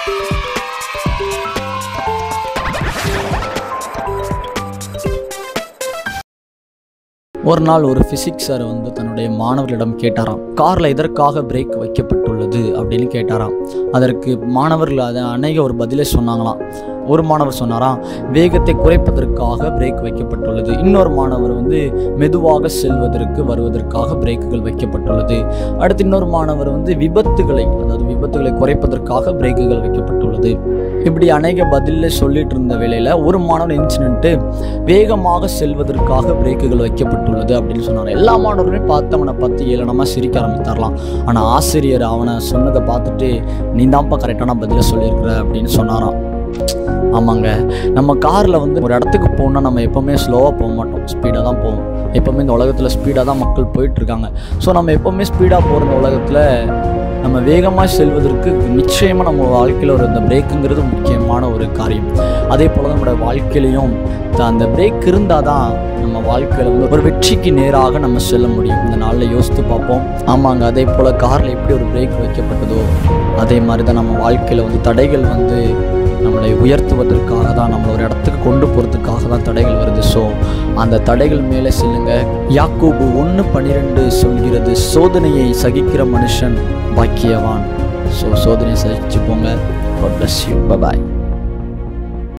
ஒரு நாள் ஒரு ஃபிசிக்ஸ் சார் வந்து தன்னுடைய மாணவர்களிடம் கேட்டாராம் காரில் எதற்காக பிரேக் வைக்கப்பட்டுள்ளது அப்படின்னு கேட்டாராம் அதற்கு மாணவர்கள் அதை அநேக ஒரு பதிலை சொன்னாங்களாம் ஒரு மாணவர் சொன்னாராம் வேகத்தை குறைப்பதற்காக பிரேக் வைக்கப்பட்டுள்ளது இன்னொரு மாணவர் வந்து மெதுவாக செல்வதற்கு வருவதற்காக பிரேக்குகள் வைக்கப்பட்டுள்ளது அடுத்து இன்னொரு மாணவர் வந்து விபத்துகளை அதாவது விபத்துகளை குறைப்பதற்காக பிரேக்குகள் வைக்கப்பட்டுள்ளது இப்படி அநேக பதிலில் சொல்லிட்டு இருந்த வேளையில் ஒரு மாணவன் இன்சிடென்ட்டு வேகமாக செல்வதற்காக பிரேக்குகள் வைக்கப்பட்டுள்ளது அப்படின்னு சொன்னார் எல்லா மாணவர்களுமே பார்த்து அவனை பார்த்து ஏளனமாக சிரிக்க ஆரம்பித்தாரலாம் ஆனால் ஆசிரியர் அவனை சொன்னதை பார்த்துட்டு நீ தான்ப்பா கரெக்டான பதிலை சொல்லியிருக்கிற அப்படின்னு சொன்னாராம் ஆமாங்க நம்ம காரில் வந்து ஒரு இடத்துக்கு போகணுன்னா நம்ம எப்போவுமே ஸ்லோவாக போக மாட்டோம் ஸ்பீடாக தான் போவோம் எப்போவுமே இந்த உலகத்தில் ஸ்பீடாக தான் மக்கள் போயிட்டுருக்காங்க ஸோ நம்ம எப்போவுமே ஸ்பீடாக போகிற இந்த உலகத்தில் நம்ம வேகமாக செல்வதற்கு நிச்சயமாக நம்ம வாழ்க்கையில் ஒரு இந்த பிரேக்குங்கிறது முக்கியமான ஒரு காரியம் அதே போல் தான் நம்மளோட வாழ்க்கையிலையும் த- அந்த பிரேக் இருந்தால் தான் நம்ம வாழ்க்கையில் வந்து ஒரு வெற்றிக்கு நேராக நம்ம செல்ல முடியும் இந்த நாளில் யோசித்து பார்ப்போம் ஆமாங்க அதே போல் காரில் எப்படி ஒரு பிரேக் வைக்கப்பட்டதோ அதே மாதிரி தான் நம்ம வாழ்க்கையில் வந்து தடைகள் வந்து நம்மளை உயர்த்துவதற்காக தான் நம்மளை ஒரு இடத்துக்கு கொண்டு போகிறதுக்காக தான் தடைகள் வருது ஸோ அந்த தடைகள் மேலே செல்லுங்க யாக்கோபு ஒன்று பன்னிரெண்டு சொல்கிறது சோதனையை சகிக்கிற மனுஷன் பாக்கியவான் ஸோ சோதனையை சகிச்சு போங்க God bless you. Bye bye